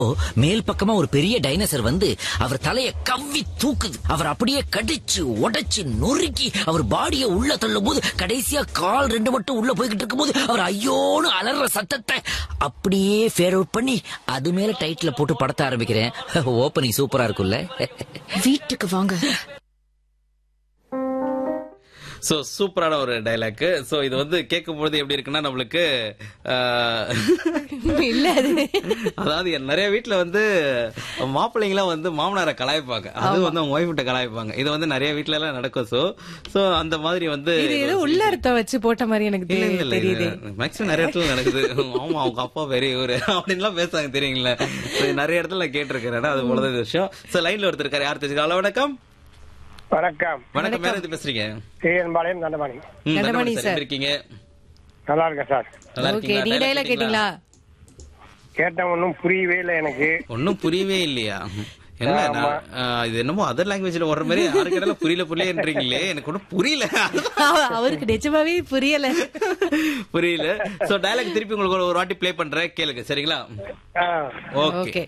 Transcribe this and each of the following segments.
மேல் பக்கமா ஒரு பெரிய டைனோசர் வந்து அவர் தலைய கவ்வி தூக்குது அவர் அப்படியே கடிச்சு உடைச்சு நொறுக்கி அவர் பாடிய உள்ள தள்ளும் போது கடைசியா கால் ரெண்டு மட்டும் உள்ள போய்கிட்டு இருக்கும்போது அவர் ஐயோன்னு அலற சத்தத்தை அப்படியே ஃபேர் அவுட் பண்ணி அது மேல டைட்டில் போட்டு படத்த ஆரம்பிக்கிறேன் ஓப்பனிங் சூப்பரா இருக்கும்ல வீட்டுக்கு வாங்க சோ சூப்பரான ஒரு டைலாக் சோ இது வந்து கேட்கும் பொழுது எப்படி இருக்குன்னா நம்மளுக்கு ஆஹ், இல்ல அது அதாவது என் நிறைய வீட்ல வந்து மாப்பிள்ளைங்களாம் வந்து மாமனாரை கலாய்ப்பாங்க அது வந்து அவங்க ஒய்ஃப் கிட்ட கலாய்ப்பாங்க இது வந்து நிறைய வீட்ல எல்லாம் நடக்கும் சோ சோ அந்த மாதிரி வந்து இது ஏதோ உள்ளர்த்தம் வச்சு போட்ட மாதிரி எனக்கு இல்ல தெரி- இல்ல இல்ல தெரியுது மேக்ஸிமம் நிறைய இடத்துல நடக்குது ஆமா அவங்க அப்பா பெரிய இவரு அப்படின்லாம் பேசுறாங்க தெரியுங்களா So, நிறைய இடத்துல நான் கேட்டிருக்கேன் அது போலதான் இந்த விஷயம் சோ லைன்ல ஒருத்தர் இருக்காரு யார் தெரிஞ்சுக்க ஹலோ வணக்கம் வணக்கம் வணக்கம் மேல இது பேசுறீங்க கேஎன்பாளையம் தண்டபாணி ம், தண்டபாணி தண்டபாணி சார் சார். எப்படி இருக்கீங்க நல்லா இருக்கேன் சார் நல்லா ஓகே இருக்கீங்களா நீ Dialogue டைலாக் கேட்டீங்களா கேட்டேன் ஒன்றும் புரியவே இல்லை எனக்கு ஒன்னும் புரியவே இல்லையா என்ன நான், ஆ, இது என்னமோ அதர் லாங்குவேஜ்ல வர்ற மாதிரி யாருக்கு இடையில புரியல புரியலன்றீங்களே எனக்கு ஒன்றும் புரியல அவ- அவருக்கு நிஜமாவே புரியல புரியல சோ டயலாக் திருப்பி உங்களுக்கு ஒரு- ஒரு வாட்டி ப்ளே பண்றேன் கேளுங்க சரிங்களா ஆ, ஓகே ஓகே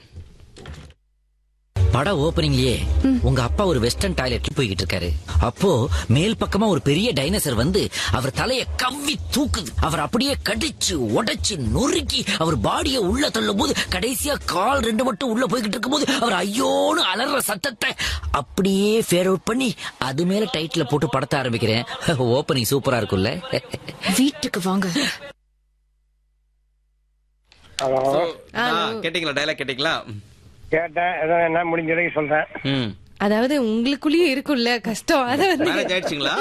பட ஓப்பனிங்லயே உங்க அப்பா ஒரு வெஸ்டர்ன் டாய்லெட் போய்கிட்டு இருக்காரு அப்போ மேல் பக்கமா ஒரு பெரிய டைனோசர் வந்து அவர் தலைய கவ்வி தூக்குது அவர் அப்படியே கடிச்சு உடைச்சு நொறுக்கி அவர் பாடிய உள்ள தள்ளும் போது கடைசியா கால் ரெண்டு மட்டும் உள்ள போய்கிட்டு இருக்கும்போது அவர் ஐயோன்னு அலற சத்தத்தை அப்படியே ஃபேர் அவுட் பண்ணி அது மேல டைட்டில் போட்டு படத்த ஆரம்பிக்கிறேன் ஓப்பனிங் சூப்பரா இருக்கும்ல வீட்டுக்கு வாங்க ஹலோ ஆ, கேட்டீங்களா டயலாக் கேட்டீங்களா கேட்டேன் ஏதோ என்ன முடிஞ்ச வரைக்கும் சொல்றேன் ம் அதாவது உங்களுக்குள்ளேயே இருக்கும்ல கஷ்டம் அத வந்து மேரேஜ் ஆயிடுச்சுங்களா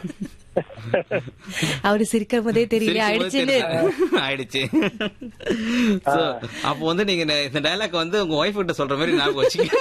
அவரு சிரிக்கும் போதே தெரியல சிரிக்கும்போது ஆயிடுச்சுன்னு தெரியுது. ஆயிடுச்சு So, அப்போ வந்து நீங்க இந்த- இந்த டயலாக் வந்து உங்க ஒய்ஃப் கிட்ட சொல்ற மாதிரி ஞாபகம் வச்சுக்க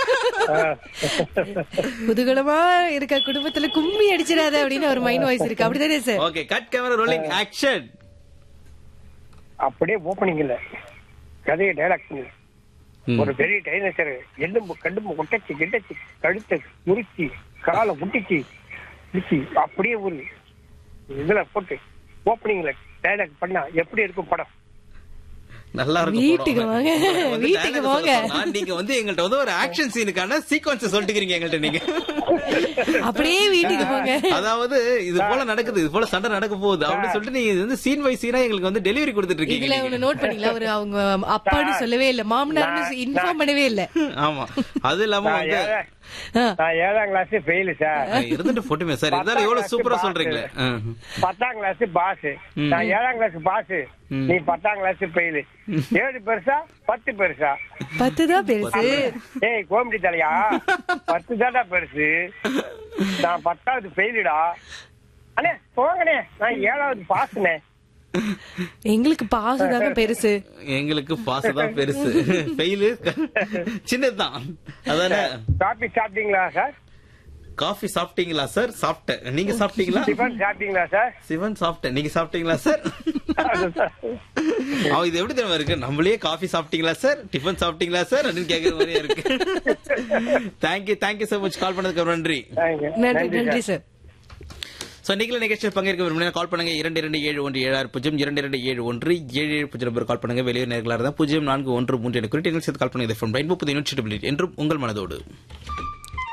குதூகலமா இருக்க குடும்பத்துல கும்மி அடிச்சிடாத அப்படின்னு ஒரு மைண்ட் வாய்ஸ் இருக்கு அப்படிதானே sir okay cut camera rolling action அப்படியே ஓப்பனிங் இல்ல கதையை டைலாக் பண்ணு ஒரு பெரிய டைனோசர் எலும்பு கடும்பு கொட்டச்சு கிட்டச்சு கழுத்தை முறிச்சு காலை முட்டிச்சு முறிச்சு அப்படியே ஒரு இதுல போட்டு ஓப்பனிங்ல டைலாக் பண்ணா எப்படி இருக்கும் படம் நல்லா இருக்கும் வீட்டுக்கு படம். வாங்க. உங்களுக்கு வந்து வீட்டுக்கு dialogue வாங்க. சொல்ல சொன்னா, நீங்க வந்து எங்கள்ட்ட வந்து ஒரு ஆக்ஷன் சீனுக்கான சீக்வன்ஸ் சொல்லிட்டுக்கிறீங்க எங்கள்ட்ட நீங்க அப்படியே வீட்டுக்கு போங்க அதாவது இது போல நடக்குது இது போல சண்டை நடக்க போகுது அப்படின்னு சொல்லிட்டு நீங்க இது வந்து சீன் பை சீனா எங்களுக்கு வந்து டெலிவரி கொடுத்துட்டு இருக்கீங்க இதுல நீங்க. ஒண்ணு நோட் பண்ணீங்களா ஒரு அவங்க அப்பான்னு சொல்லவே இல்ல மாமனார்னு இன்ஃபார்ம் பண்ணவே இல்ல ஆமா அது இல்லாம நான் வந்து ஏழாம் ஆ. நான் ஏழாம் கிளாஸ் ஃபெயிலு சார் அஹ், இருந்துட்டு போட்டுமே சார் இருந்தாலும் எவ்வளவு சூப்பரா சொல்றீங்களே அஹ். பத்தாம் கிளாஸ் பாஸ் நான் ஏழாம் கிளாஸ் பாஸ் நீ பத்தாம் கிளாஸ் ஃபெயிலு ஏழு பெருசா பத்து பெருசா பத்து தான் பெருசு ஏய் கோமடி தலையா பத்து தாண்டா பெருசு நான் பத்தாவது ஃபெயிலுடா அண்ணே போங்கண்ணே நான் ஏழாவது பாஸ்ண்ணே எங்களுக்கு பாசு தாங்க பெருசு எங்களுக்கு பாச தான் பெருசு ஃபெயிலு சின்னதுதான் அதானே காபி சாப்பிட்டீங்களா சார் காஃபி சாப்பிட்டீங்களா சார் சாப்பிட்டேன் நீங்க சாப்பிட்டீங்களா டிஃபன் சாப்பிட்டீங்களா சார் சிவன் சாப்பிட்டேன் நீங்க சாப்பிட்டீங்களா சார் அவன் இது எப்படி தெரியுமா இருக்கு நம்மளே காஃபி சாப்பிட்டீங்களா சார் டிஃபன் சாப்பிட்டீங்களா சார் அப்படின்னு கேக்குற மாதிரியே இருக்கு thank you thank you so much call பண்ணதுக்கு ரொம்ப நன்றி தேங்க்யூ நன்றி நன்றி சார் சோ நீங்களும் நிகழ்ச்சியில் பங்கேற்க விரும்பினா கால் பண்ணுங்க இரண்டு இரண்டு ஏழு ஒன்று ஏழாறு பூஜ்ஜியம் இரண்டு இரண்டு ஏழு ஒன்று ஏழு ஏழு பூஜ்ஜியம் நம்பர் கால் பண்ணுங்க வெளியூர் நேர்களாக இருந்தால் பூஜ்ஜியம் நான்கு ஒன்று மூன்று என குறித்து நிகழ்ச்சியில் கால் பண்ணுங்க ஃப்ரம் ரெயின்போ புதிய யூனிட் என்றும் உங்கள் மனதோடு